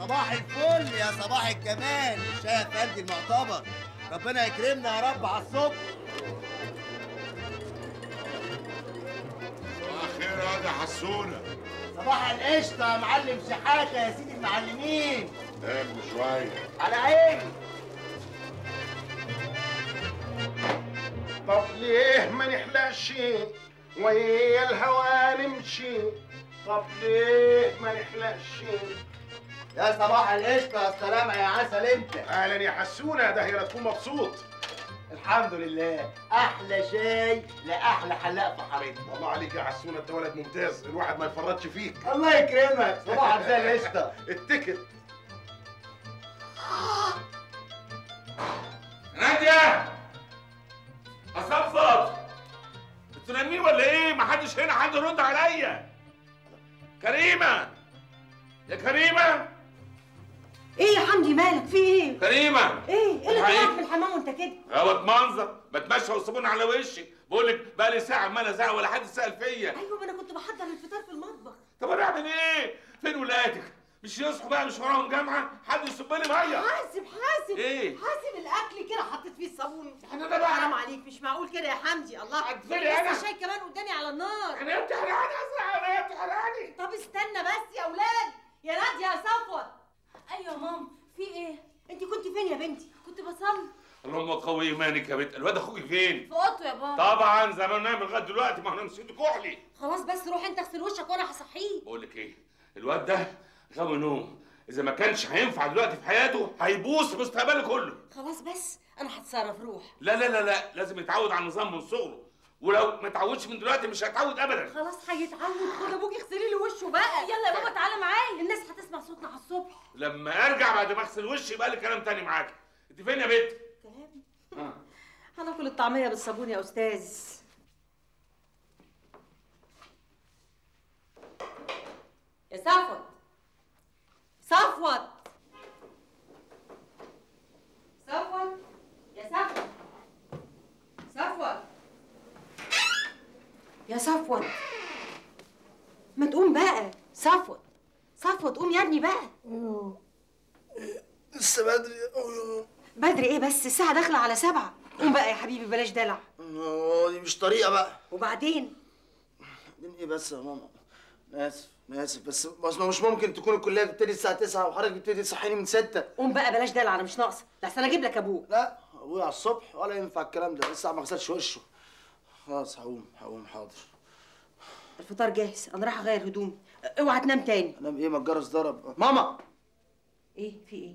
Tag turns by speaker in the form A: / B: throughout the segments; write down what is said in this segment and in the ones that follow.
A: صباح الفل يا صباح الجمال شايف فندي المعتبر ربنا يكرمنا يا رب على الصبح
B: صباح الخير يا واد يا حسونه
A: صباح القشطه يا معلم شحاته يا سيدي المعلمين
B: نام شويه
A: على عيني
C: طب ليه ما نحلاش ويا الهوى نمشي طب ليه ما نحلاش
A: يا صباح القشطه يا سلامة يا عسل انت
C: اهلا يا حسونه ده هي تكون مبسوط
A: الحمد لله احلى شاي لاحلى حلاق في حارتنا
C: والله عليك يا حسونه انت ولد ممتاز الواحد ما يفرطش فيك
A: الله يكرمك صباحك زي القشطه
C: التكت
B: ناديه اصفط انتوا نايمين ولا ايه؟ ما حدش هنا حد يرد عليا كريمه يا كريمه
D: ايه يا حمدي مالك في ايه؟
B: كريمه
D: ايه؟ ايه اللي
B: الحقيقة.
D: طلعك من الحمام وانت كده؟
B: غوت منظر بتمشى والصابون على وشي بقول لك بقى لي ساعه عمال ازعق ولا حد سال فيا
D: ايوه ما انا كنت بحضر الفطار في المطبخ
B: طب انا اعمل ايه؟ فين ولادك؟ مش يصحوا بقى مش وراهم جامعه حد يصب لي ميه
D: حاسب حاسب
B: إيه؟
D: حاسب الاكل كده حطيت فيه الصابون
B: احنا ده بقى
D: حرام عليك مش معقول كده يا حمدي الله
B: هتفلي أنا؟
D: لسه الشاي كمان قدامي على النار
B: انا بتحرقني اسرع انا بتحرقني
D: طب استنى بس يا اولاد يا ناديه يا صفوت
E: ايوه يا ماما في ايه
D: انت كنت فين يا بنتي؟
E: كنت بصلي
B: اللهم قوي ايمانك يا بنت الواد اخوك فين؟
E: في اوضته يا بابا
B: طبعا زمان نايم لغايه دلوقتي ما انا نسيت كحلي
D: خلاص بس روح انت اغسل وشك وانا هصحيه
B: بقول لك ايه الواد ده غاوي نوم اذا ما كانش هينفع دلوقتي في حياته هيبوظ مستقبله كله
D: خلاص بس انا هتصرف روح
B: لا لا لا لا لازم يتعود على النظام من صغره ولو ما اتعودش من دلوقتي مش هيتعود ابدا
D: خلاص هيتعود خد ابوك اغسلي له وشه بقى
E: يلا يا بابا تعالى معايا
D: الناس هتسمع صوتنا على الصبح
B: لما ارجع بعد ما اغسل وشي يبقى لي كلام تاني معاك انت فين يا بنت
D: كلام
B: آه.
D: هناكل الطعميه بالصابون يا استاذ يا صفوت صفوت صفوت يا صفوت صفوت يا صفوت ما تقوم بقى صفوت صفوت قوم يا ابني بقى
A: لسه بدري أوي.
D: بدري ايه بس الساعه داخله على سبعة قوم بقى يا حبيبي بلاش دلع
A: آه، دي مش طريقه بقى
D: وبعدين
A: بعدين ايه بس يا ماما انا اسف انا اسف بس بس ما مش ممكن تكون الكليه بتبتدي الساعه 9 وحضرتك بتبتدي تصحيني من 6
D: قوم بقى بلاش دلع انا مش ناقصه لحسن اجيب لك ابوك
A: لا ابويا على الصبح ولا ينفع الكلام ده لسه ما غسلش وشه خلاص هقوم هقوم حاضر
D: الفطار جاهز انا رايحه اغير هدومي اوعى تنام تاني
A: انام ايه ما الجرس ضرب ماما
D: ايه في ايه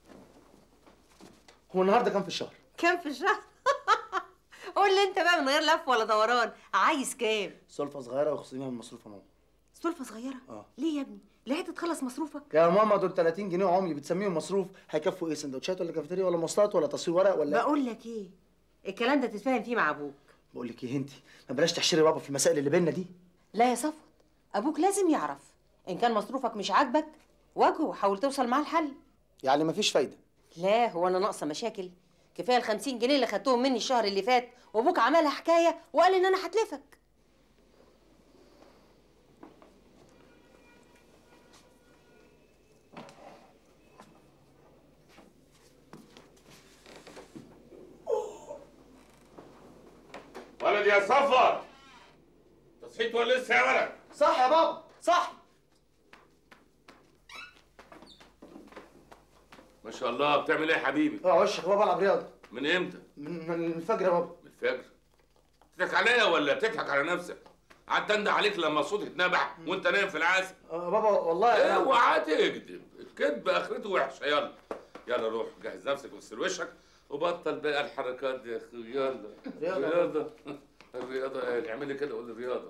A: هو النهارده كام في الشهر
D: كام في الشهر قول لي انت بقى من غير لف ولا دوران عايز كام
A: سلفه صغيره وخصميها من مصروف يا ماما
D: سلفه صغيره
A: اه.
D: ليه يا ابني لحقت تخلص مصروفك
A: يا ماما دول 30 جنيه عملي بتسميهم مصروف هيكفوا ايه سندوتشات ولا كافيتيريا ولا مواصلات ولا تصوير ورق ولا
D: بقول لك ايه الكلام ده تتفاهم فيه مع ابوك
A: بقول لك ايه انت ما بلاش تحشري بابا في المسائل اللي بينا دي
D: لا يا صفوت ابوك لازم يعرف ان كان مصروفك مش عاجبك واجهه وحاول توصل معاه الحل
A: يعني مفيش فايده
D: لا هو انا ناقصه مشاكل كفايه ال 50 جنيه اللي خدتهم مني الشهر اللي فات وابوك عملها حكايه وقال ان انا هتلفك
B: ولد يا صفر تصحيت ولا لسه يا ولد
A: صح يا بابا صح
B: ما شاء الله بتعمل ايه يا حبيبي
A: اه وشك يا بابا العب رياضه
B: من امتى
A: من من الفجر يا بابا
B: من الفجر بتضحك عليا ولا بتضحك على نفسك قعدت انده عليك لما صوتي اتنبح وانت نايم في العسل
A: آه بابا والله أنا-
B: اوعى تكذب الكذب اخرته وحشه يلا يلا روح جهز نفسك واغسل وشك وبطل بقى الحركات دي يا اخي يلا
A: رياضة.
B: رياضه الرياضه ايه اعمل لي كده قول لي رياضه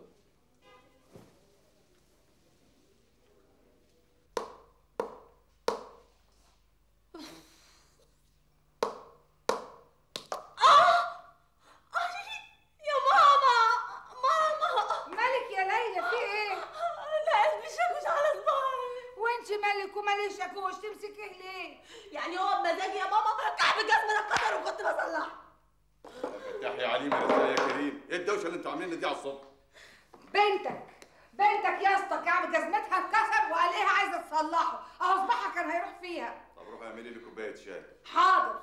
E: يا ماما ماما
F: مالك يا ليلى في ايه؟
E: لا قلبي شاكوش على صباعي
F: وانت مالك ومال الشاكوش تمسكيه ليه؟
E: يعني هو بمزاجي يا ماما كعب الجزمه اتكسر وكنت بصلحه
G: فتح يا عليم يا يا كريم ايه الدوشه اللي انتوا عاملينها دي على الصبح
F: بنتك بنتك يا اسطى كعب جزمتها اتكسر وقال ايه عايزه تصلحه اهو صباحها كان هيروح فيها
G: طب روح اعملي لي كوبايه شاي
F: حاضر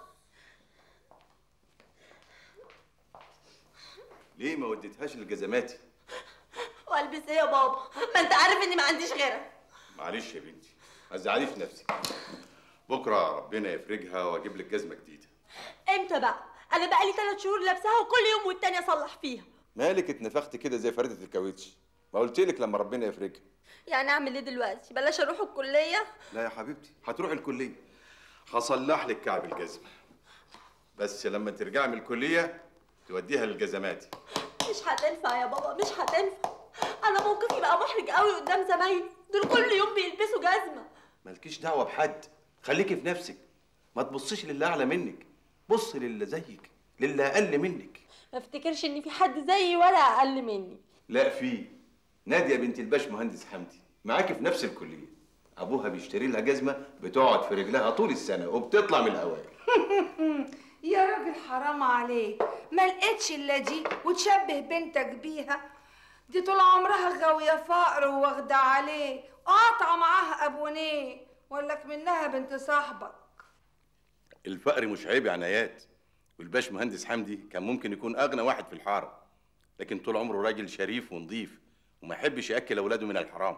G: ليه ما وديتهاش لجزماتي
E: والبس ايه يا بابا ما انت عارف اني ما عنديش غيرها
G: معلش يا بنتي ما تزعليش نفسك بكره ربنا يفرجها واجيب لك جزمه جديده
E: امتى بقى انا بقالي ثلاث شهور لابساها وكل يوم والتاني اصلح فيها
G: مالك اتنفخت كده زي فرده الكاوتش ما قلت لك لما ربنا يفرجها
E: يعني اعمل ايه دلوقتي بلاش اروح الكليه
G: لا يا حبيبتي هتروح الكليه هصلح لك كعب الجزمه بس لما ترجعي من الكليه توديها للجزماتي
E: مش هتنفع يا بابا مش هتنفع انا موقفي بقى محرج قوي قدام زمايلي دول كل يوم بيلبسوا جزمه
G: مالكيش دعوه بحد خليكي في نفسك ما تبصيش للي اعلى منك بصي للي زيك للي اقل منك
E: ما افتكرش ان في حد زيي ولا اقل مني
G: لا في ناديه بنت الباش مهندس حمدي معاكي في نفس الكليه ابوها بيشتري لها جزمه بتقعد في رجلها طول السنه وبتطلع من الاوائل
F: يا راجل حرام عليك ما لقيتش الا دي وتشبه بنتك بيها دي طول عمرها غاوية فقر واخدة عليه قاطعة معاها ابونيه ولك منها بنت صاحبك
G: الفقر مش عيب يا عنايات والباش مهندس حمدي كان ممكن يكون اغنى واحد في الحاره لكن طول عمره راجل شريف ونظيف وما يحبش ياكل اولاده من الحرام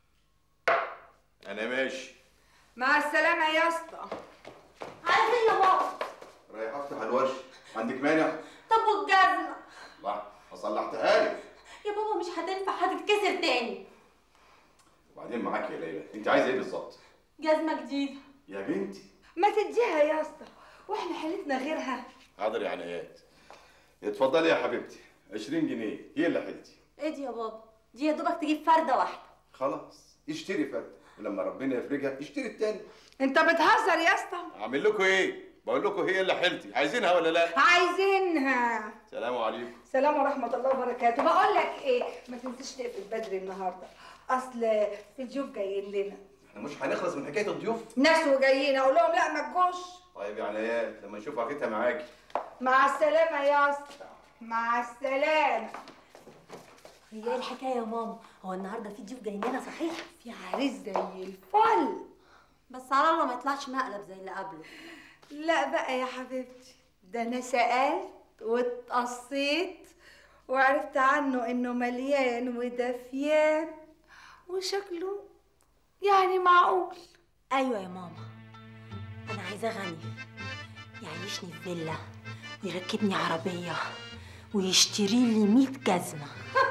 G: انا ماشي
F: مع السلامة يا اسطى
E: عارف ايه يا بابا
G: رايح افتح الورش عندك مانع
E: طب والجزمه
G: لا صلحتها لك
E: يا بابا مش هتنفع هتتكسر تاني
G: وبعدين معاك يا ليلى انت عايزه ايه بالظبط
E: جزمه جديده
G: يا بنتي
F: ما تديها يا اسطى واحنا حالتنا غيرها
G: حاضر يا عنايات اتفضلي يا حبيبتي 20 جنيه هي اللي حيلتي
E: ايه دي يا بابا دي يا دوبك تجيب فرده واحده
G: خلاص اشتري فرد ولما ربنا يفرجها اشتري التاني
F: انت بتهزر يا اسطى
G: اعمل لكم ايه بقول لكم هي اللي حيلتي عايزينها ولا لا
F: عايزينها
G: سلام عليكم
F: سلام ورحمة الله وبركاته بقول لك ايه ما تنسيش نقفل بدري النهارده اصل في ضيوف جايين لنا
G: احنا مش هنخلص من حكايه الضيوف
F: ناس وجايين اقول لهم لا ما تجوش
G: طيب يا عنايات لما نشوف عقيدتها معاكي
F: مع السلامة يا اسطى مع السلامة
E: هي ايه الحكايه يا ماما هو النهارده في ضيوف جايين لنا صحيح
F: في عريس زي الفل
E: بس على الله ما يطلعش مقلب زي اللي قبله
F: لا بقى يا حبيبتي ده انا سألت واتقصيت وعرفت عنه انه مليان ودفيان وشكله يعني معقول
E: ايوه يا ماما انا عايزاه غني يعيشني في فيلا ويركبني عربيه ويشتري لي 100 جزمه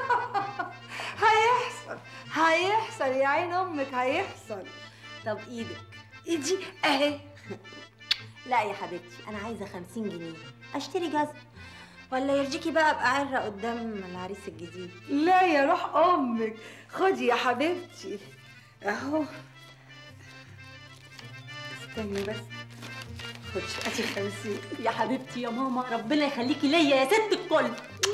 F: هيحصل هيحصل يا عين امك هيحصل
E: طب ايدك
F: ايدي اهي
E: لا يا حبيبتي انا عايزه 50 جنيه اشتري جزمه ولا يرجيكي بقى ابقى عره قدام العريس الجديد
F: لا يا روح امك خدي يا حبيبتي اهو استني بس خدي ادي خمسين
E: يا حبيبتي يا ماما ربنا يخليكي ليا يا ست الكل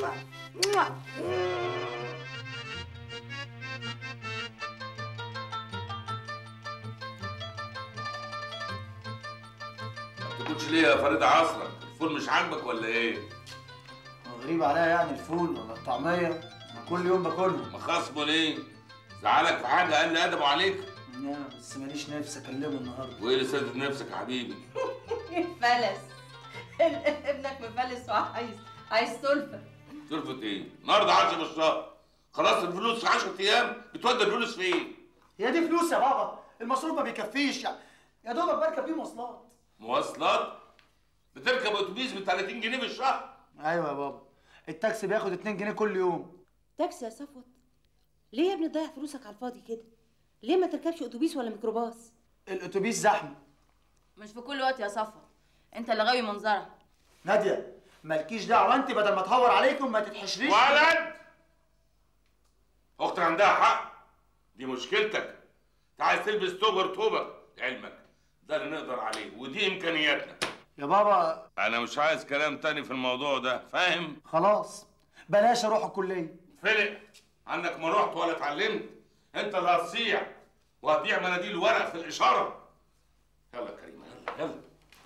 B: ما تاكلش ليه يا فريد عصرك الفول مش عاجبك ولا ايه
A: غريب عليا يعني الفول ولا الطعميه ما كل يوم باكلهم
B: ما خصمه ليه زعلك في حاجه قال لي ادبه عليك
A: يا بس ماليش نفس اكلمه النهارده
B: وايه اللي سادد نفسك يا حبيبي
D: فلس ابنك مفلس وعايز عايز سلفة
B: ترفض ايه النهارده 10 الشهر خلاص الفلوس في 10 ايام بتودي الفلوس فين
A: هي دي فلوس يا بابا المصروف ما بيكفيش يعني يا دوبك بركب بيه مواصلات
B: مواصلات بتركب اتوبيس ب 30 جنيه في الشهر
A: ايوه يا بابا التاكسي بياخد 2 جنيه كل يوم
D: تاكسي يا صفوت ليه يا ابني تضيع فلوسك على الفاضي كده ليه ما تركبش اتوبيس ولا ميكروباص
A: الاتوبيس زحمه
H: مش في كل وقت يا صفا انت اللي غاوي منظرها
A: ناديه مالكيش دعوه انت بدل ما تهور عليكم ما تتحشريش
B: ولد اختك عندها حق دي مشكلتك انت عايز تلبس توبر توبر لعلمك ده اللي نقدر عليه ودي امكانياتنا
A: يا بابا
B: انا مش عايز كلام تاني في الموضوع ده فاهم
A: خلاص بلاش اروح الكليه
B: فلق عنك ما رحت ولا اتعلمت انت اللي هتصيع وهتبيع مناديل ورق في الاشاره يلا يا كريمه يلا يلا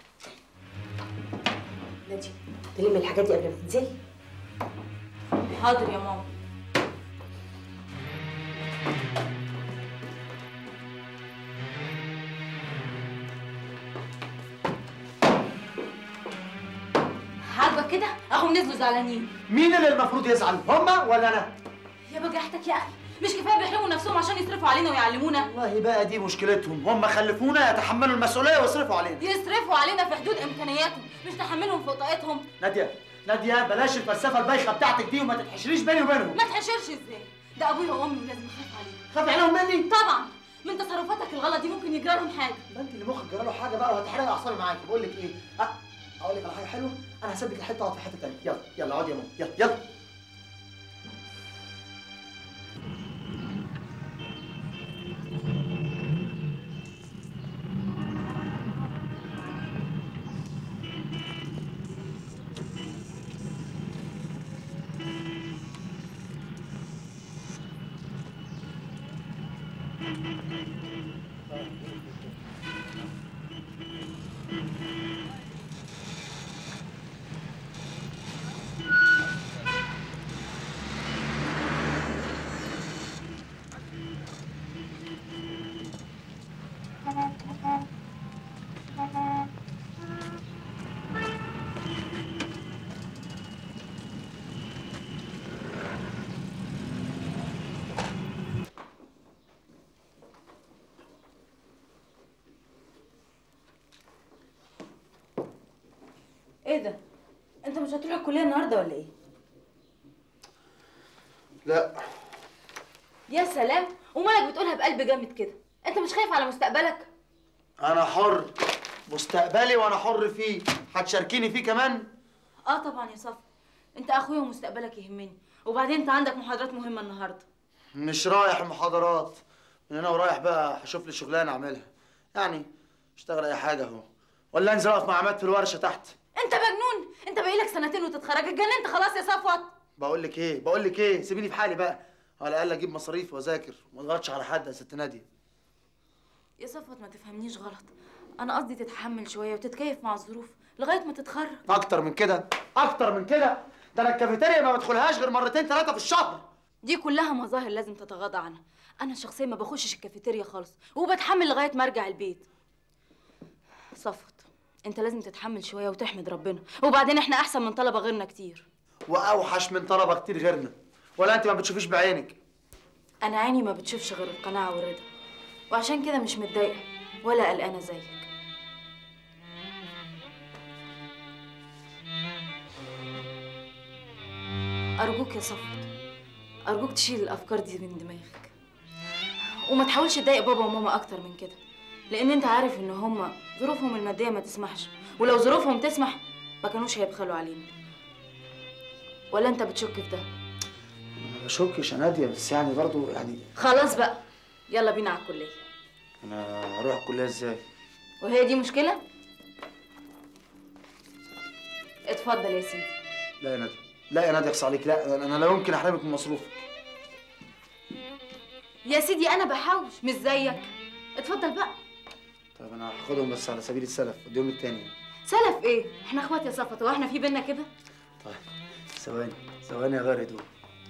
D: نادي تلم الحاجات دي قبل ما تنزلي
H: حاضر يا ماما عاجبك كده اهم نزلوا زعلانين
A: مين اللي المفروض يزعل هما ولا انا
H: يا بجحتك يا اخي مش كفايه بيحرموا نفسهم عشان يصرفوا علينا ويعلمونا
A: والله بقى دي مشكلتهم هم خلفونا يتحملوا المسؤوليه ويصرفوا علينا
H: يصرفوا علينا في حدود امكانياتهم مش نحملهم فوق طاقتهم
A: ناديه ناديه بلاش الفلسفه البايخه بتاعتك دي وما تتحشريش بيني وبينهم
H: ما تحشرش ازاي ده ابويا وامي ولازم اخاف عليهم
A: خاف عليهم مني
H: طبعا من تصرفاتك الغلط دي ممكن يجرى لهم حاجه
A: ده انت اللي مخك جرى له حاجه بقى وهتحرق اعصابي معاكي بقول لك ايه أه، اقول لك على حاجه حلوه انا هسيب لك الحته اقعد في حته ثانيه يلا يلا اقعد يا ماما يلا يلا
H: ايه ده انت مش هتروح الكليه النهارده ولا ايه
A: لا
H: يا سلام ومالك بتقولها بقلب جامد كده انت مش خايف على مستقبلك
A: انا حر مستقبلي وانا حر فيه هتشاركيني فيه كمان
H: اه طبعا يا صفا انت اخويا ومستقبلك يهمني وبعدين انت عندك محاضرات مهمه النهارده
A: مش رايح المحاضرات من هنا ورايح بقى هشوف لي شغلانه اعملها يعني اشتغل اي حاجه اهو ولا انزل اقف مع عماد في الورشه تحت
H: انت مجنون انت بقالك سنتين وتتخرج اتجننت خلاص يا صفوت
A: بقول لك ايه بقول لك ايه سيبيني في حالي بقى على الاقل اجيب مصاريف واذاكر وما اضغطش على حد يا ست ناديه
H: يا صفوت ما تفهمنيش غلط انا قصدي تتحمل شويه وتتكيف مع الظروف لغايه ما تتخرج
A: اكتر من كده اكتر من كده ده انا الكافيتيريا ما بدخلهاش غير مرتين ثلاثه في الشهر
H: دي كلها مظاهر لازم تتغاضى عنها انا شخصيا ما بخشش الكافيتيريا خالص وبتحمل لغايه ما ارجع البيت صفوت انت لازم تتحمل شويه وتحمد ربنا وبعدين احنا احسن من طلبه غيرنا كتير
A: واوحش من طلبه كتير غيرنا ولا انت ما بتشوفيش بعينك
H: انا عيني ما بتشوفش غير القناعه والرضا وعشان كده مش متضايقه ولا قلقانه زيك ارجوك يا صفوت ارجوك تشيل الافكار دي من دماغك وما تحاولش تضايق بابا وماما اكتر من كده لان انت عارف ان هما ظروفهم الماديه ما تسمحش ولو ظروفهم تسمح ما كانوش هيبخلوا علينا ولا انت بتشك في ده
A: ما بشكش يا ناديه بس يعني برضو يعني
H: خلاص بقى يلا بينا على الكليه
A: انا اروح الكليه ازاي
H: وهي دي مشكله اتفضل يا سيدي
A: لا يا ناديه لا يا ناديه اقصى عليك لا انا لا يمكن احرمك من مصروفك
H: يا سيدي انا بحوش مش زيك اتفضل بقى
A: طيب انا هاخدهم بس على سبيل السلف اديهم التاني
H: سلف ايه احنا اخوات يا صفت هو احنا في بينا كده
A: طيب ثواني ثواني اغير هدوم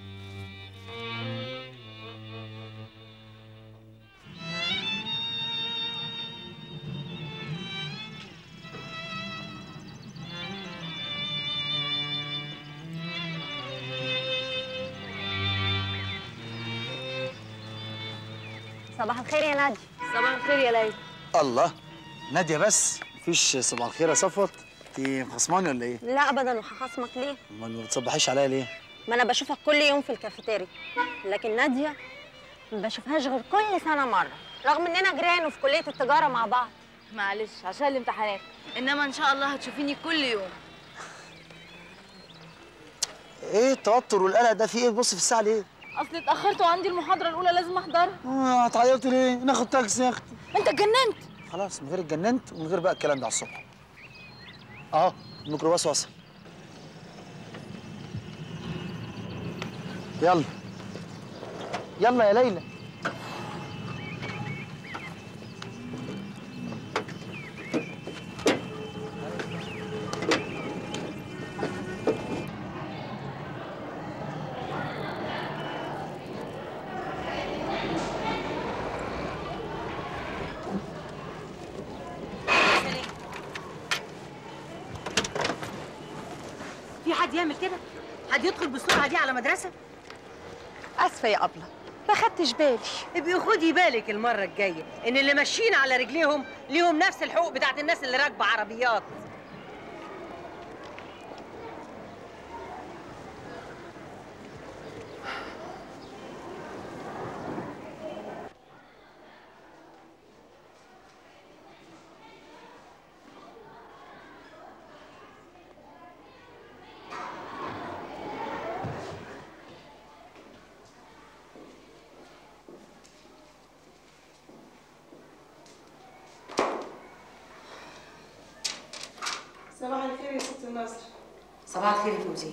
E: صباح الخير يا نادي
H: صباح الخير يا ليلى
A: الله ناديه بس مفيش صباح الخير يا صفوت انت خصماني ولا ايه؟
E: لا ابدا وهخصمك ليه
A: امال ما بتصبحيش عليا ليه؟
E: ما انا بشوفك كل يوم في الكافيتيريا لكن ناديه ما بشوفهاش غير كل سنه مره رغم اننا جيران وفي كليه التجاره مع بعض
H: معلش عشان الامتحانات انما ان شاء الله هتشوفيني كل يوم
A: ايه التوتر والقلق ده في ايه بص في الساعه ليه؟
H: اصل اتاخرت وعندي المحاضره الاولى لازم احضرها
A: اه هتعيطي ليه؟ ناخد تاكسي يا اختي
H: انت اتجننت
A: خلاص من غير اتجننت ومن غير بقى الكلام ده على الصبح اهو الميكروباص وصل يلا يلا يا ليلى
D: حد يعمل كده حد يدخل بالسرعه دي على مدرسه
F: اسفه يا ابله ما خدتش بالي
D: ابقي خدي بالك المره الجايه ان اللي ماشيين على رجليهم ليهم نفس الحقوق بتاعت الناس اللي راكبه عربيات
I: صباح الخير يا ست النصر
D: صباح الخير يا فوزيه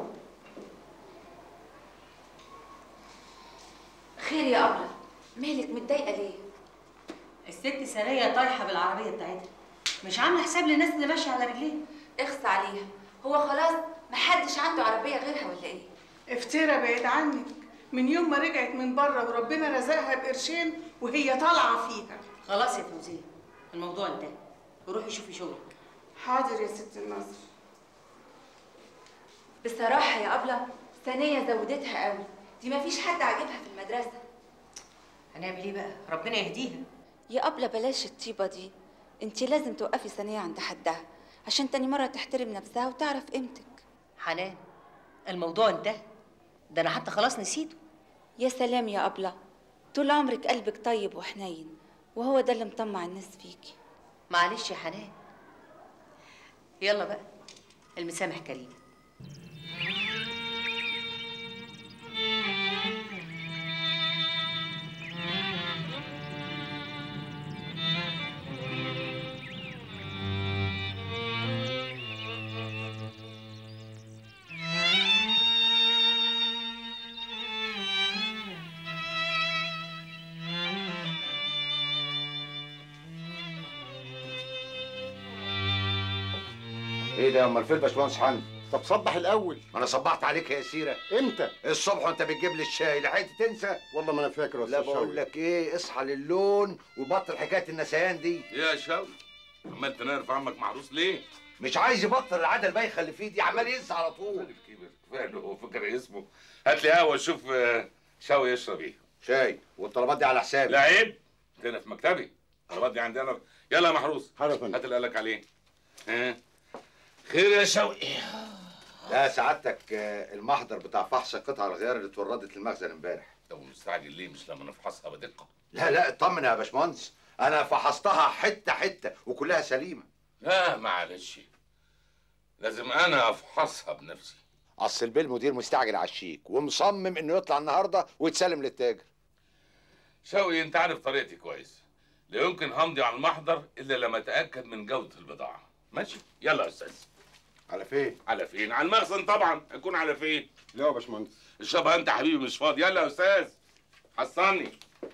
H: خير يا أبلة مالك متضايقة ليه؟
D: الست سنية طايحة بالعربية بتاعتها مش عاملة حساب للناس اللي ماشية على رجليها
H: اخص عليها هو خلاص محدش عنده عربية غيرها ولا ايه؟
I: افترى بعيد عنك من يوم ما رجعت من بره وربنا رزقها بقرشين وهي طالعه فيها
D: خلاص يا فوزية الموضوع انتهى وروحي شوفي شغلك
I: حاضر يا ست النصر
H: بصراحة يا أبلة ثانية زودتها قوي دي مفيش حد عاجبها في المدرسة
D: هنعمل ايه بقى ربنا يهديها
H: يا أبلة بلاش الطيبة دي انت لازم توقفي ثانية عند حدها عشان تاني مرة تحترم نفسها وتعرف قيمتك
D: حنان الموضوع انتهى ده انا حتى خلاص نسيته
H: يا سلام يا أبلة طول عمرك قلبك طيب وحنين وهو ده اللي مطمع الناس فيكي
D: معلش يا حنان يلا بقى المسامح كريم
J: ايه ده امال فين باشمهندس حمدي؟
C: طب صبح الاول
J: ما انا صبحت عليك يا سيره
C: امتى
J: الصبح وانت بتجيب لي الشاي لحقت تنسى
C: والله ما انا فاكر يا
J: لا
C: أستاذ
J: بقول
C: شوقي.
J: لك ايه اصحى للون وبطل حكايه النسيان دي
B: يا شوقي عمال تنرف عمك محروس ليه؟
J: مش عايز يبطل العاده البايخه اللي فيه دي عمال ينسى على طول
B: راجل كبر كفايه انه هو فاكر اسمه هات لي قهوه شوف آه، شوقي يشرب ايه
J: شاي والطلبات دي على حسابي
B: لا عيب انت هنا في مكتبي الطلبات دي عندي انا يلا يا محروس
C: حاضر يا فندم.
B: هات اللي قالك عليه ها خير يا شوقي
J: لا سعادتك آه، المحضر بتاع فحص قطع الغيار اللي اتوردت المخزن امبارح
B: طب مستعجل ليه مش لما نفحصها بدقه
J: لا لا اطمن يا باشمهندس انا فحصتها حته حته وكلها سليمه
B: لا معلش لازم انا افحصها بنفسي
J: اصل البيه المدير مستعجل على الشيك ومصمم انه يطلع النهارده ويتسلم للتاجر
B: شوقي انت عارف طريقتي كويس لا يمكن همضي على المحضر الا لما اتاكد من جوده البضاعه ماشي يلا يا استاذ
J: على فين
B: على فين على المخزن طبعا هيكون على فين
C: لا يا باشمهندس
B: اشربها انت يا حبيبي مش فاضي يلا يا استاذ حصلني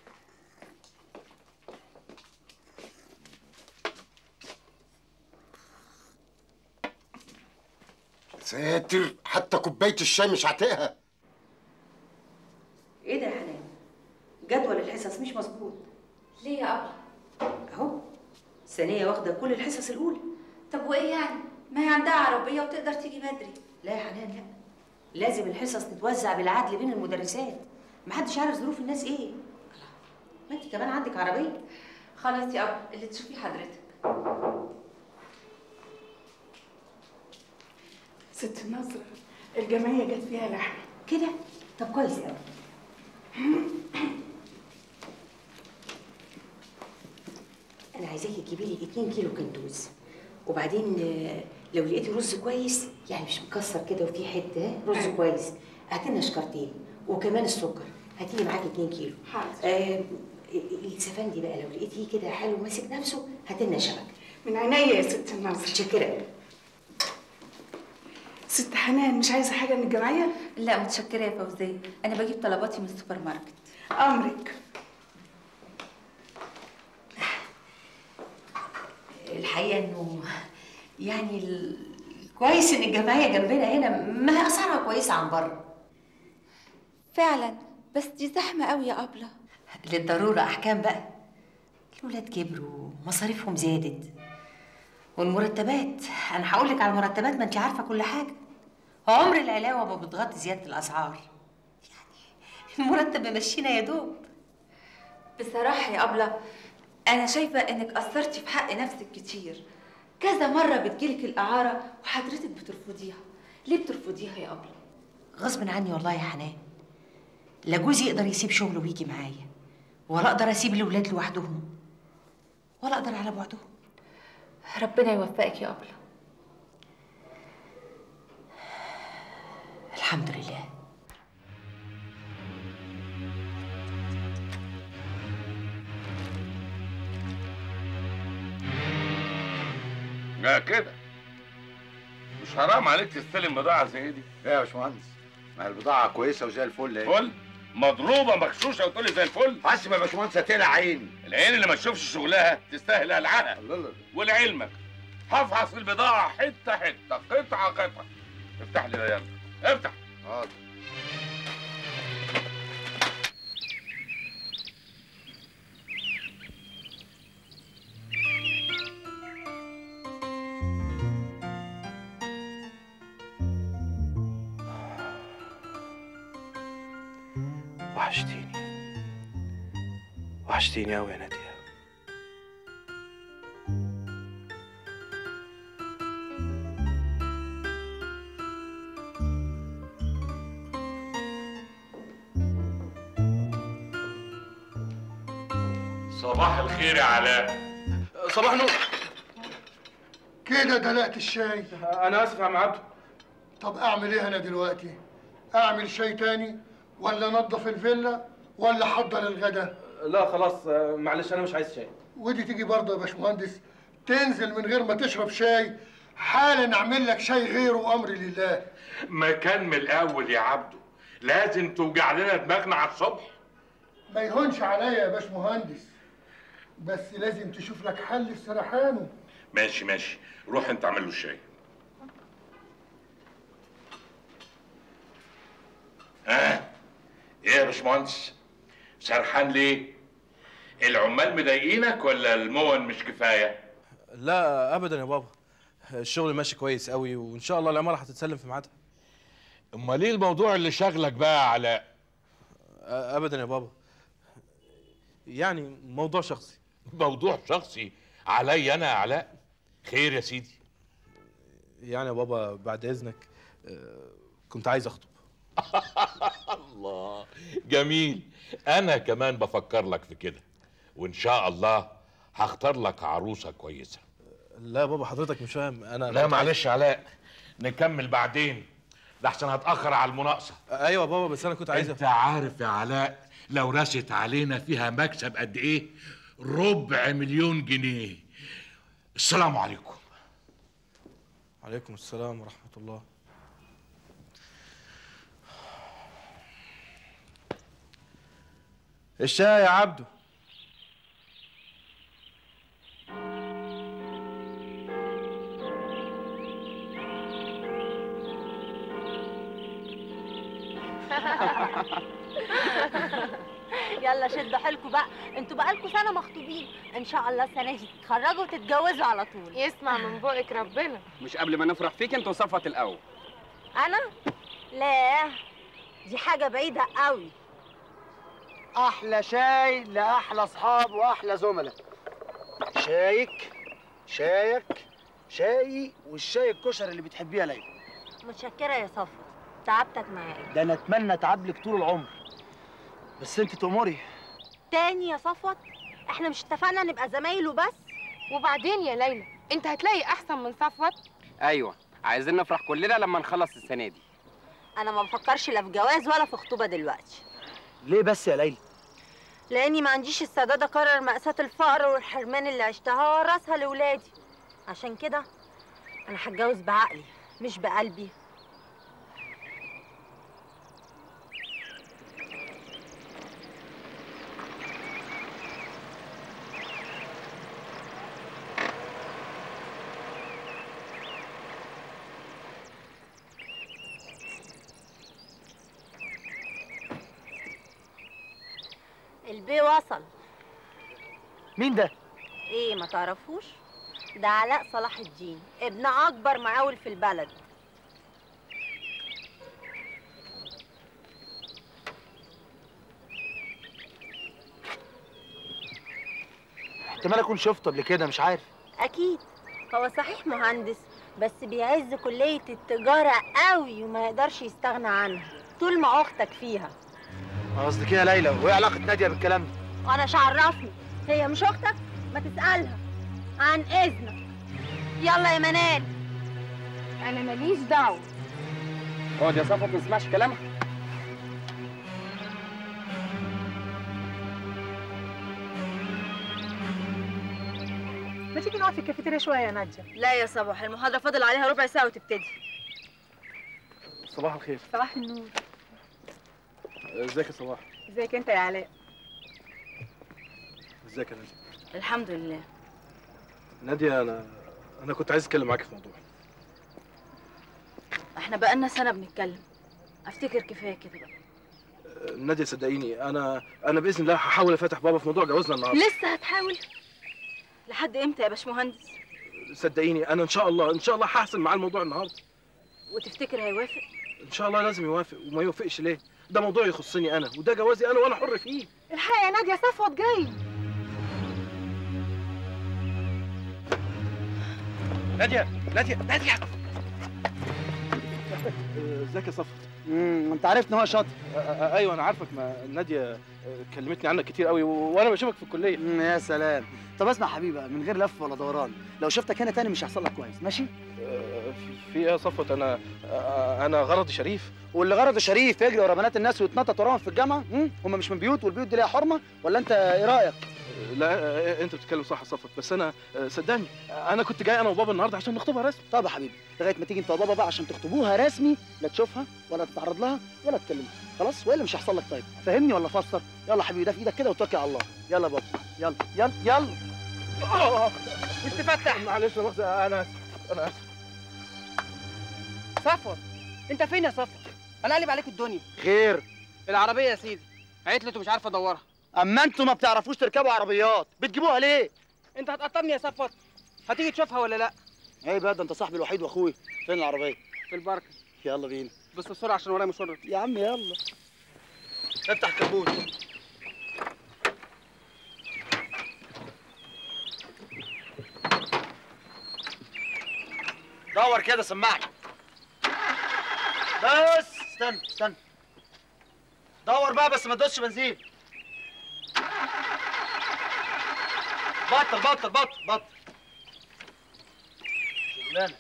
C: ساتر حتى كوبايه الشاي مش هتقها
D: ايه ده يا حنان جدول الحصص مش مظبوط
H: ليه يا أبلة؟
D: اهو ثانية واخدة كل الحصص الأولى
H: طب وإيه يعني؟ ما هي عندها عربية وتقدر تيجي بدري
D: لا يا حنان لا لازم الحصص تتوزع بالعدل بين المدرسات محدش عارف ظروف الناس ايه ما انت كمان عندك عربية
H: خلاص يا أبلة اللي تشوفيه حضرتك
I: ست النصر الجمعيه جت فيها لحمه
D: كده طب كويس قوي انا عايزاكي تجيبي لي 2 كيلو كندوز وبعدين آه، لو لقيتي رز كويس يعني مش مكسر كده وفيه حته ها، رز كويس هاتي لنا شكرتين وكمان السكر هاتي لي معاكي 2 كيلو
I: حاضر.
D: آه السفندي بقى لو لقيتيه كده حلو ماسك نفسه هاتي لنا شبك
I: من عينيا يا ست النصر
D: متشكره قوي
I: ست حنان مش عايزه حاجه من الجمعيه
H: لا متشكرة يا فوزية أنا بجيب طلباتي من السوبر ماركت
I: امرك
D: الحقيقه انه يعني ال- كويس ان الجمعيه جنبنا هنا ما هي اسعارها كويسه عن بره
H: فعلا بس دي زحمة قوي يا أبلة
D: للضروره احكام بقى الولاد كبروا مصاريفهم زادت والمرتبات انا هقول لك على المرتبات ما انت عارفه كل حاجه عمر العلاوه ما بتغطي زياده الاسعار يعني المرتب ممشينا يا دوب
H: بصراحة يا أبلة أنا شايفة إنك قصرتي في حق نفسك كتير كذا مرة بتجيلك الإعارة وحضرتك بترفضيها ليه بترفضيها يا أبلة؟
D: غصب عني والله يا حنان لا جوزي يقدر يسيب شغله ويجي معايا ولا اقدر اسيب الاولاد لوحدهم ولا اقدر على بعدهم
H: ربنا يوفقك يا أبلة
D: الحمد لله
B: لا كده مش حرام عليك تستلم بضاعة زي دي
J: ايه يا باشمهندس ما هي البضاعه كويسه وزي الفل اهي
B: فل مضروبة مغشوشة وتقول لي زي الفل
J: حاسب يا باشمهندس هتقلع عيني
B: العين اللي ما تشوفش شغلها تستاهل قلعها
J: الله الله
B: ولعلمك هفحص البضاعة حتة حتة قطعة قطعة افتح لي ده يلا افتح
J: حاضر
K: وحشتيني وحشتيني أوي يا نادية
B: صباح الخير يا علاء
K: صباح نور
C: كده دلقت الشاي
K: أنا آسف يا عم عبده
C: طب اعمل ايه انا دلوقتي اعمل شاي تاني ولا انضف الفيلا ولا احضر الغدا
K: لا خلاص آه، معلش أنا مش عايز شاي
C: ودي تيجي برضه يا باشمهندس تنزل من غير ما تشرب شاي حالا اعمل لك شاي غيره امري لله
B: ما كان من الاول يا عبده لازم توجع لنا دماغنا على الصبح
C: ما يهونش عليا يا باشمهندس بس لازم تشوف لك حل في سرحانه
B: ماشي ماشي روح انت اعمل له الشاي ها ايه يا باشمهندس سرحان ليه العمال مضايقينك ولا المون مش كفايه
K: لا أبدا يا بابا الشغل ماشي كويس أوي وإن شاء الله العمارة هتتسلم في ميعادها
B: امال ايه الموضوع اللي شغلك بقى يا علاء
K: آه، أبدا يا بابا يعني موضوع شخصي
B: موضوع شخصي عليا انا يا علاء خير يا سيدي
K: يعني يا بابا بعد إذنك آه، كنت عايز أخطب
B: الله جميل انا كمان بفكر لك في كده وان شاء الله هختار لك عروسه كويسه
K: لا يا بابا حضرتك مش فاهم أنا
B: لا
K: كنت
B: معلش يا علاء نكمل بعدين لحسن هتاخر على المناقصه
K: عايز- أيوة يا بابا بس أنا كنت عايز
B: انت عارف يا علاء لو رست علينا فيها مكسب قد ايه ربع مليون جنيه السلام عليكم
K: عليكم السلام ورحمة الله الشاي يا عبده
E: يلا شدوا حيلكوا بقى انتوا بقالكوا سنه مخطوبين ان شاء الله السنه دي تتخرجوا وتتجوزوا على طول
L: يسمع من بقك ربنا
M: مش قبل ما نفرح فيك انت وصفت الاول
E: انا لا دي حاجه بعيده قوي
A: احلى شاي لاحلى اصحاب واحلى زملاء شايك شايك شاي والشاي الكشري اللي بتحبيه يا ليلى
E: متشكره يا صفا تعبتك معايا
A: ده انا اتمنى اتعب طول العمر بس انت تأمري
E: تاني يا صفوت احنا مش اتفقنا نبقى زمايل وبس
L: وبعدين يا ليلى انت هتلاقي احسن من صفوت
M: ايوه عايزين نفرح كلنا لما نخلص السنه دي
E: انا ما بفكرش لا في جواز ولا في خطوبه دلوقتي
A: ليه بس يا ليلى
E: لاني ما عنديش استعداد اكرر مأساة الفقر والحرمان اللي عشتها وارثها لاولادي عشان كده انا هتجوز بعقلي مش بقلبي البي وصل
A: مين ده
E: ايه ما تعرفوش ده علاء صلاح الدين ابن اكبر معاول في البلد
A: احتمال اكون شفته قبل كده مش عارف
E: اكيد هو صحيح مهندس بس بيعز كلية التجارة قوي وما يقدرش يستغنى عنها طول ما اختك فيها
A: قصدك ايه يا ليلى وايه علاقه ناديه بالكلام ده
E: وانا مش عرفني هي مش اختك ما تسألها عن اذنك يلا يا منال
L: انا ماليش دعوه
M: اقعد يا صفوت ما تسمعش كلامها
I: ما تيجي نقعد في الكافيتيريا شويه يا ناديه
H: لا يا صباح المحاضرة فاضل عليها ربع ساعة وتبتدي
K: صباح الخير
I: صباح النور
K: ازيك يا صباح
I: ازيك انت يا علاء
K: ازيك يا ناديه
H: الحمد لله
K: ناديه انا انا كنت عايز اتكلم معاك في موضوع
H: احنا بقالنا سنة بنتكلم افتكر كفاية كده بقى
K: ناديه صدقيني انا انا باذن الله هحاول افتح بابا في موضوع جوازنا النهارده
H: لسه هتحاول لحد امتى يا باشمهندس
K: صدقيني انا ان شاء الله ان شاء الله هحسم معاه الموضوع النهارده
H: وتفتكر هيوافق
K: ان شاء الله لازم يوافق وما يوافقش ليه ده موضوع يخصني انا وده جوازي انا وانا حر فيه
I: الحق يا ناديه صفوت جاي
K: ناديه ناديه ناديه ازيك يا صفا
A: امم انت عرفت ان هو شاطر
K: ايوه انا عارفك ما ناديه آه، كلمتني عنك كتير قوي و- وانا بشوفك في الكليه
A: مم، يا سلام طب اسمع حبيبي بقى، من غير لف ولا دوران لو شفتك هنا تاني مش هيحصل لك كويس ماشي
K: آه، في- في ايه يا صفوت انا آه، انا غرضي شريف
A: واللي غرضه شريف يجري ورا بنات الناس ويتنطط وراهم في الجامعه هم هم مش من بيوت والبيوت دي ليها حرمه ولا انت ايه رايك
K: لا آه، انت بتتكلم صح يا صفوت بس انا آه، صدقني انا كنت جاي انا وبابا النهارده عشان نخطبها رسمي
A: طب يا حبيبي لغايه ما تيجي انت وبابا بقى عشان تخطبوها رسمي لا تشوفها ولا تتعرض لها ولا تكلمها خلاص والا مش هيحصل لك طيب فهمني ولا فسر يلا حبيبي ده في ايدك كده وتوكل على الله يلا يا بابا يلا يلا يلا
K: مش تفتح معلش يا مؤاخذة، انا اسف انا اسف
N: صفوت انت فين يا صفوت انا قلب عليك الدنيا
A: خير
N: العربيه يا سيدي عطلت ومش عارف ادورها
A: اما انتوا ما بتعرفوش تركبوا عربيات بتجيبوها ليه
N: انت هتقطمني يا صفوت هتيجي تشوفها ولا لا
A: ايه بقى ده انت صاحبي الوحيد واخوي فين العربيه
N: في البركه
A: يلا بينا
N: بس بسرعه عشان ورايا مشوار
A: يا عم يلا افتح الكبوت دور كده سمعني بس استنى استنى دور بقى بس ما تدوسش بنزين بطل بطل بطل بطل شغلانه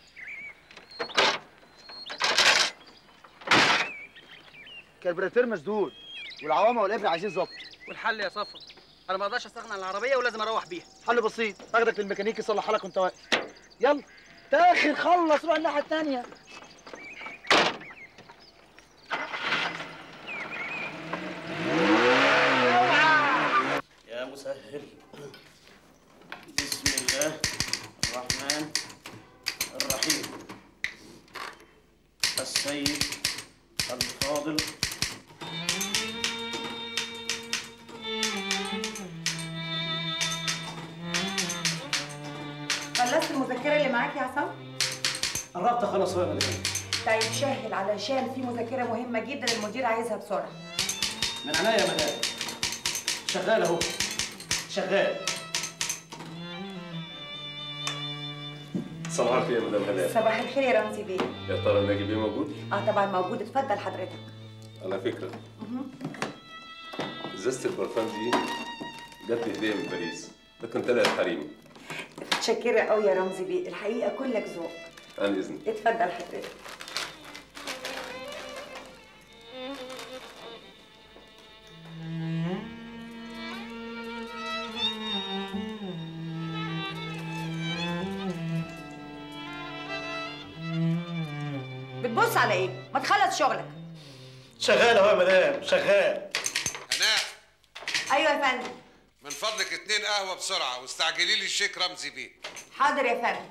A: كربراتير مسدود والعوامه والابره عايزين ظبط
N: والحل يا صفوت انا ما اقدرش استغنى عن العربيه ولازم اروح بيها
A: حل بسيط اخدك للميكانيكي يصلحها لك وانت واقف يلا تاخر خلص روح الناحيه الثانيه يا مسهل بسم الله الرحمن الرحيم السيد الفاضل
D: خلصت المذكرة اللي معاك يا عصام؟
A: قربت اخلص يا مدام
D: طيب شاهد علشان في مذكرة مهمة جدا المدير عايزها بسرعة
A: من عينيا يا مدام شغال اهو شغال
O: صباح الخير يا مدام هلال
D: صباح الخير يا رمزي بيه
O: يا ترى ناجي بيه موجود؟
D: اه طبعا موجود اتفضل حضرتك
O: على فكرة ازازة البرفان دي جات لي هدية من باريس ده كان طلع حريمي
D: متشكرة قوي يا رمزي بيه الحقيقة كلك ذوق
O: عن إذنك
D: اتفضل حضرتك بتبص على ايه؟ ما تخلص شغلك
A: شغال اهو يا مدام شغال
P: هناء
D: ايوه يا فندم
P: من فضلك اتنين قهوة بسرعة واستعجلي لي الشيك رمزي بيه
D: حاضر يا فندم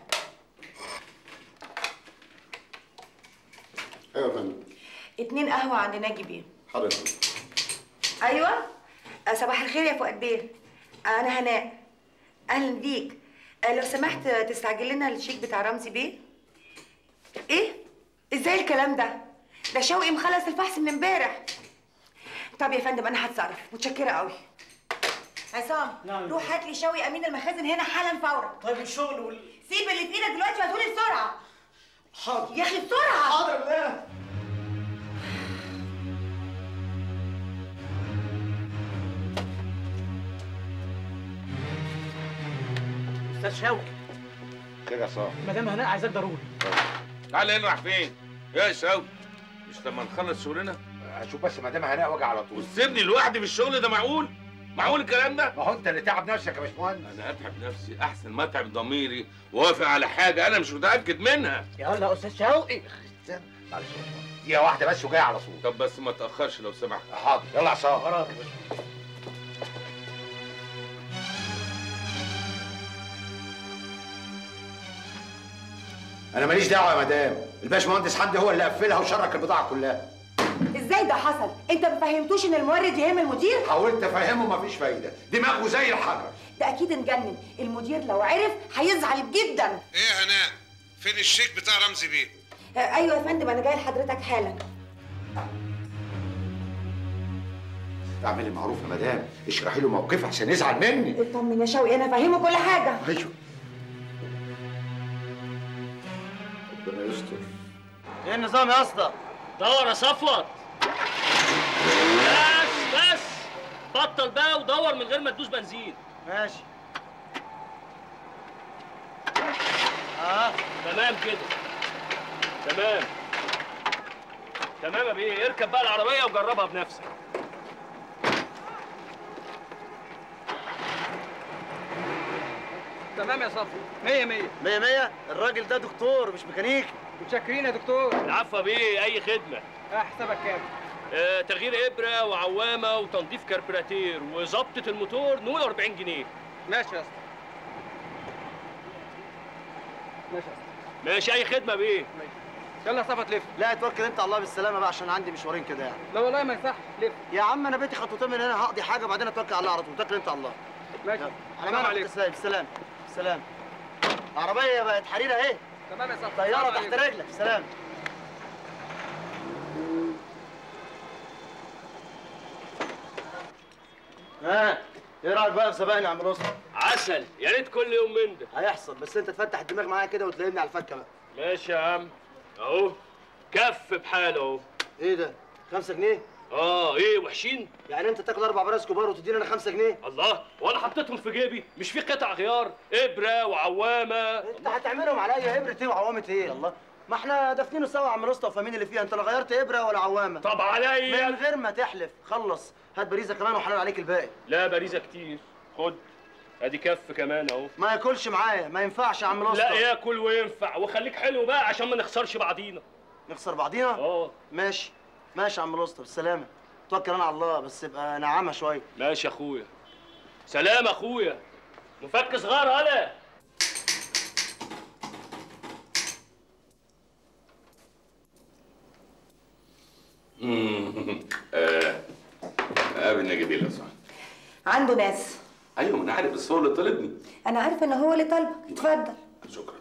Q: ايوه يا فندم
D: اتنين قهوة عند ناجي بيه
Q: حاضر يا فندم
D: ايوه آه، صباح الخير يا فؤاد بيه آه، انا هناء اهلا بيك آه، لو سمحت آه، تستعجل لنا الشيك بتاع رمزي بيه ايه ازاي الكلام ده ده شوقي مخلص الفحص من امبارح طب يا فندم انا هتصرف متشكره قوي
Q: عصام
A: نعم.
Q: روح هات لي شوي امين المخازن هنا حالا فورا
A: طيب الشغل وال...
Q: سيب اللي في ايدك دلوقتي وهاتولي بسرعه
A: حاضر
Q: يا اخي بسرعه
A: حاضر لا استاذ شوقي
J: كده يا صاحبي
A: مدام هناء عايزاك ضروري
B: تعالى هنا راح فين؟ يا شوقي مش لما نخلص شغلنا
J: هشوف بس مدام هناء واجي على طول
B: وتسيبني لوحدي في الشغل ده معقول؟ معقول الكلام ده؟
J: ما هو انت اللي تعب نفسك يا باشمهندس
B: انا اتعب نفسي احسن ما اتعب ضميري وافق على حاجه انا مش متاكد منها
A: يلا يا استاذ شوقي
J: معلش يا باشمهندس دقيقه واحده بس وجاي على طول
B: طب بس ما تاخرش لو سمحت
J: حاضر يلا يا عصام
A: وراك يا باشا
J: انا ماليش دعوه يا مدام الباشمهندس حمدي هو اللي قفلها وشرك البضاعه كلها
Q: ازاي ده حصل انت ما فهمتوش ان المورد يهم المدير
J: حاولت افهمه مفيش فايده دماغه زي الحجر
Q: ده اكيد اتجنن المدير لو عرف هيزعل جدا
P: ايه يا هناء فين الشيك بتاع رمزي بيه
Q: آه، ايوه يا فندم انا جاي لحضرتك حالا
J: اعملي معروف يا مدام اشرحي له موقفها عشان يزعل مني
Q: اطمن يا شوقي انا فاهمه كل حاجه
J: ايوه ربنا يستر
A: ايه النظام يا اسطى
R: دور يا صفوت بس بس بطل بقى ودور من غير ما تدوس بنزين
A: ماشي اه
R: تمام كده تمام تمام يا بيه اركب بقى العربيه وجربها بنفسك
N: تمام يا صفي مية مية
A: مية مية الراجل ده دكتور مش ميكانيكي
N: متشكرين يا دكتور
R: العفو يا بيه اي خدمه
N: اه حسابك كام
R: آه تغيير ابره وعوامه وتنظيف كربراتير وظبطه الموتور نقول 40 جنيه
N: ماشي يا اسطى ماشي يا اسطى
R: ماشي اي خدمه يا بيه
N: يلا يا صفا تلف
A: لا اتوكل انت على الله بالسلامه بقى عشان عندي مشوارين كده يعني
N: لا والله ما يصح لف
A: يا عم انا بيتي خطوتين من هنا هقضي حاجه بعدين اتوكل على الله على طول اتوكل انت على الله
N: ماشي
A: على
N: سلام
A: مالك
N: عليكم.
A: تسلم سلام سلام عربيه بقت حريره اهي
N: تمام يا صفا
A: طياره
N: سلام
A: تحت
N: عليكم.
A: رجلك سلام ها ايه رايك بقى في سباقنا يا عم راسل
R: عسل يا ريت كل يوم من ده
A: هيحصل بس انت تفتح الدماغ معايا كده وتلاقيني على الفكه بقى
R: ماشي يا عم اهو كف بحاله اهو
A: ايه ده 5 جنيه
R: اه ايه وحشين
A: يعني انت تاكل اربع براس كبار وتديني انا 5 جنيه
R: الله وانا حطيتهم في جيبي مش في قطع غيار ابره وعوامه
A: انت هتعملهم عليا ابره ايه وعوامه ايه الله ما احنا دافنينه سوا يا عم راستا وفاهمين اللي فيها انت لا غيرت ابره ولا عوامه
R: طب عليا
A: من غير ما تحلف خلص هات باريزه كمان وحلال عليك الباقي
R: لا باريزه كتير خد ادي كف كمان اهو
A: ما ياكلش معايا ما ينفعش يا عم راستا
R: لا ياكل وينفع وخليك حلو بقى عشان ما نخسرش بعضينا
A: نخسر بعضينا
R: اه
A: ماشي ماشي يا عم راستا بالسلامه توكل انا على الله بس ابقى نعمها شويه
R: ماشي يا اخويا سلام يا اخويا مفك صغار هلا
B: آه، قابل نجيب لو سمحت
Q: عنده ناس
B: ايوه ما انا عارف بس هو اللي طلبني
Q: انا عارفه ان هو اللي طالبك اتفضل
B: شكرا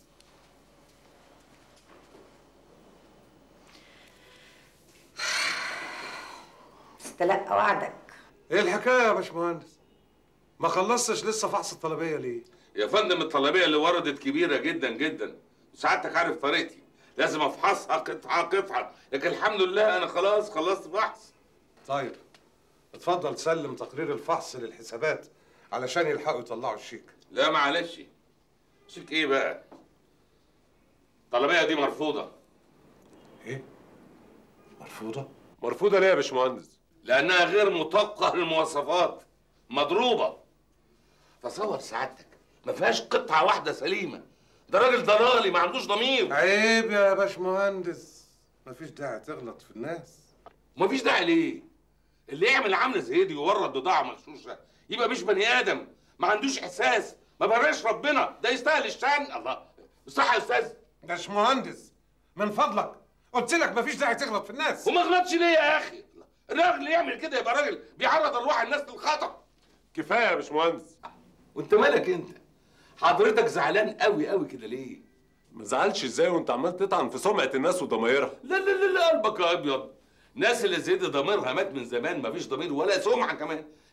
Q: استلقى وعدك
C: ايه الحكايه يا باشمهندس ما خلصتش لسه فحص الطلبيه ليه
B: يا فندم الطلبيه اللي وردت كبيره جدا جدا سعادتك عارف طريقتي لازم افحصها قطعه قطعه لكن الحمد لله انا خلاص خلصت فحص
C: طيب اتفضل سلم تقرير الفحص للحسابات علشان يلحقوا يطلعوا الشيك
B: لا معلش شيك ايه بقى الطلبيه دي مرفوضه
C: ايه مرفوضه
O: مرفوضه ليه يا باشمهندس
B: لانها غير مطابقه للمواصفات مضروبه تصور سعادتك ما فيهاش قطعه واحده سليمه ده راجل ضلالي ما عندوش ضمير
C: عيب يا باشمهندس مفيش داعي تغلط في الناس
B: مفيش داعي ليه اللي يعمل عامله زي دي ويورد بضاعه مغشوشه يبقى مش بني ادم ما عندوش احساس ما براش ربنا ده يستاهل الشان الله صح يا استاذ
C: باشمهندس من فضلك قلت لك مفيش داعي تغلط في الناس
B: وما غلطش ليه يا اخي الراجل اللي يعمل كده يبقى راجل بيعرض ارواح الناس للخطر
O: كفايه يا باشمهندس
B: وانت مالك انت حضرتك زعلان قوي قوي كده ليه
O: ما زعلش ازاي وانت عمال تطعن في سمعه الناس وضمايرها
B: لا لا لا لا قلبك يا ابيض الناس اللي زي دي ضميرها مات من زمان مفيش ضمير ولا سمعه كمان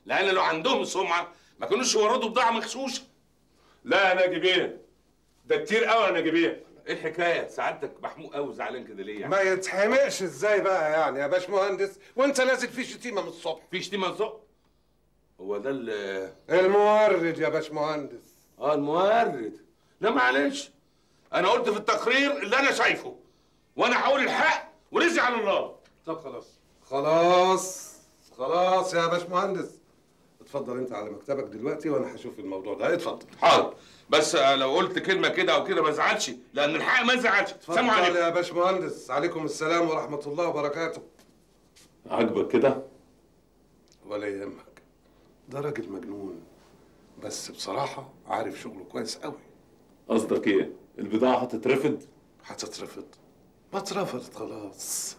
B: لان لو عندهم سمعه ما كانوش يوردوا بضاعه مغشوشه لا يا ناجي بيه ده كتير قوي يا ناجي بيه ايه الحكايه سعادتك محموق قوي وزعلان كده ليه يعني
C: ما يتحمقش ازاي بقى يعني يا باشمهندس وانت نازل في شتيمه من الصبح
B: في شتيمه من الصبح هو ده ال
C: المورد يا باشمهندس
B: اه المورد لا معلش انا قلت في التقرير اللي انا شايفه وانا هقول الحق ورزق على الله
C: طب خلاص خلاص خلاص يا باشمهندس اتفضل انت على مكتبك دلوقتي وانا هشوف الموضوع ده اتفضل
B: حاضر بس آه، لو قلت كلمه كده او كده ما ازعلش لان الحق ما ازعلش سلام
C: اتفضل
B: عليكم
C: يا باشمهندس عليكم السلام ورحمه الله وبركاته
O: عاجبك كده
C: ولا يهمك ده راجل مجنون بس بصراحه عارف شغله كويس قوي
O: قصدك ايه البضاعه هتترفض
C: هتترفض ما اترفضت خلاص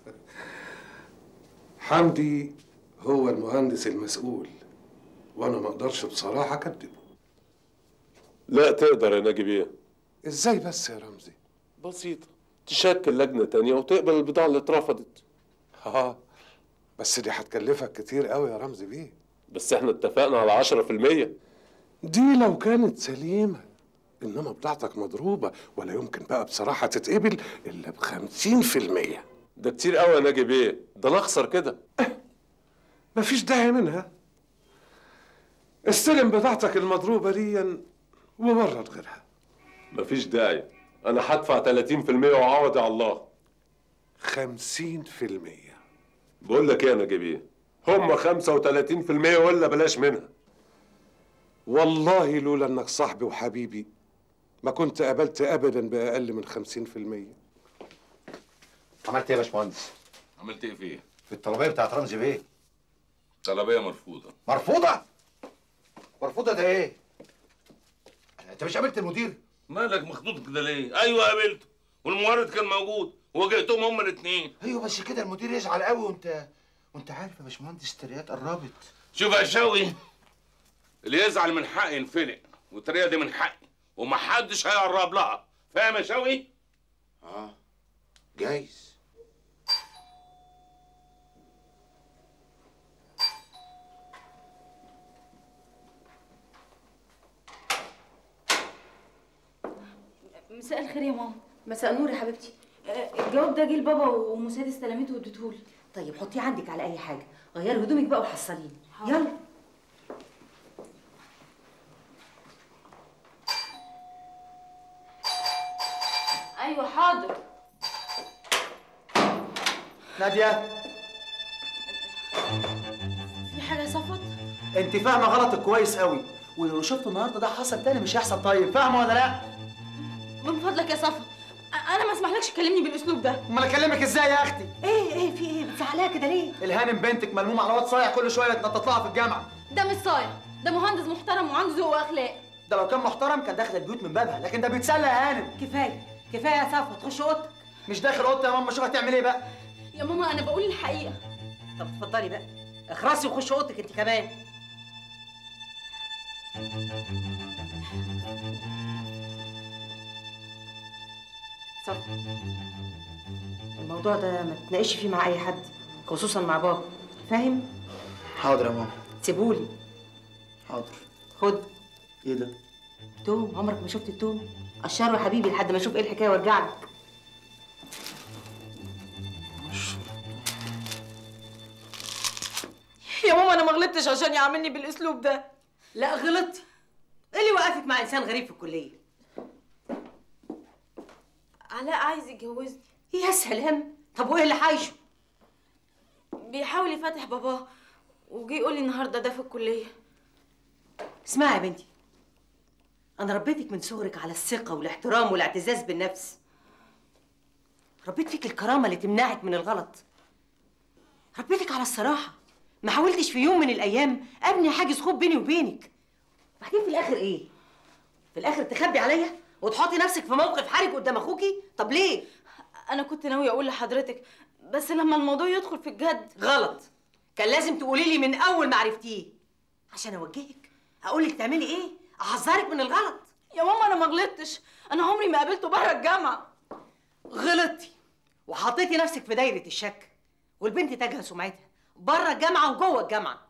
C: حمدي هو المهندس المسؤول وانا ما اقدرش بصراحه اكذبه
O: لا تقدر يا ناجي بيه
C: ازاي بس يا رمزي
O: بسيطه تشكل لجنه تانية وتقبل البضاعه اللي اترفضت
C: اه بس دي هتكلفك كتير قوي يا رمزي بيه
O: بس احنا اتفقنا على 10%
C: دي لو كانت سليمه انما بضاعتك مضروبه ولا يمكن بقى بصراحه تتقبل الا بخمسين في المية
O: ده كتير قوي يا ناجي بيه ده انا اخسر كده
C: مفيش داعي منها استلم بضاعتك المضروبه دي وورد غيرها
O: مفيش داعي انا هدفع 30% وعوضي على الله
C: خمسين في المية
O: بقول لك ايه يا ناجي بيه هم 35% ولا بلاش منها
C: والله لولا انك صاحبي وحبيبي ما كنت قبلت ابدا باقل من خمسين في المية
J: عملت ايه يا باشمهندس؟
B: عملت ايه فيه
J: في الطلبيه بتاعت رمزي بيه
B: طلبيه مرفوضه
J: مرفوضه؟ مرفوضه ده ايه؟ انت مش قابلت المدير؟
B: مالك مخطوط كده ليه ايوه قابلته والمورد كان موجود وواجهتهم هما الاثنين
J: ايوه بس كده المدير يزعل قوي وانت وانت عارف يا باشمهندس التريات قربت
B: شوف يا شوقي اللي يزعل من حقي ينفلق والطريقه دي من حقي ومحدش هيقرب لها فاهم يا شوقي
J: اه جايز
H: مساء الخير يا ماما
D: مساء النور يا حبيبتي
H: آه، الجواب ده جه لبابا ومساعد استلمته واديتهولي
D: طيب حطيه عندك على اي حاجه غيري هدومك بقى وحصليني يلا
H: ايوه حاضر
A: ناديه
H: في حاجه يا صفوت
A: انت فاهمه غلطك كويس قوي ولو شفت النهارده ده حصل تاني مش هيحصل طيب فاهمه ولا لا
H: من فضلك يا صفوت أ- انا ما اسمحلكش تكلمني بالاسلوب ده
A: امال اكلمك ازاي يا اختي
D: ايه ايه في ايه بتزعلها كده ليه
A: الهانم بنتك ملموم على واد صايع كل شويه تنطط لها في الجامعه
H: ده مش صايع ده مهندس محترم وعنده ذوق واخلاق
A: ده لو كان محترم كان داخل البيوت من بابها لكن ده بيتسلى يا هانم
D: كفايه كفايه يا صفوت خش اوضتك
A: مش داخل اوضتي يا ماما شوف هتعمل ايه بقى
H: يا ماما انا بقول الحقيقه
D: طب اتفضلي بقى اخرسي وخش اوضتك انت كمان صف الموضوع ده ما تناقش فيه مع اي حد خصوصا مع بابا فاهم
A: حاضر يا ماما
D: سيبولي
A: حاضر
D: خد
A: ايه ده
D: توم عمرك ما شفت التوم قشره يا حبيبي لحد ما اشوف ايه الحكايه وارجع لك
H: يا ماما انا ما غلطتش عشان يعاملني بالاسلوب ده
D: لا غلطتي ايه اللي وقفك مع انسان غريب في الكليه
H: علاء عايز يتجوزني
D: يا سلام طب وايه اللي حايشه
H: بيحاول يفتح باباه وجي يقول لي النهارده ده في الكليه
D: اسمعي يا بنتي انا ربيتك من صغرك على الثقه والاحترام والاعتزاز بالنفس ربيت فيك الكرامه اللي تمنعك من الغلط ربيتك على الصراحه ما حاولتش في يوم من الايام ابني حاجز خوف بيني وبينك بعدين في الاخر ايه في الاخر تخبي عليا وتحطي نفسك في موقف حرج قدام اخوكي طب ليه
H: انا كنت ناويه اقول لحضرتك بس لما الموضوع يدخل في الجد
D: غلط كان لازم تقولي لي من اول ما عرفتيه عشان اوجهك اقول لك تعملي ايه احذرك من الغلط
H: يا ماما انا ما غلطتش انا عمري ما قابلته بره الجامعه
D: غلطتي وحطيتي نفسك في دايره الشك والبنت تاجها سمعتها بره الجامعه وجوه الجامعه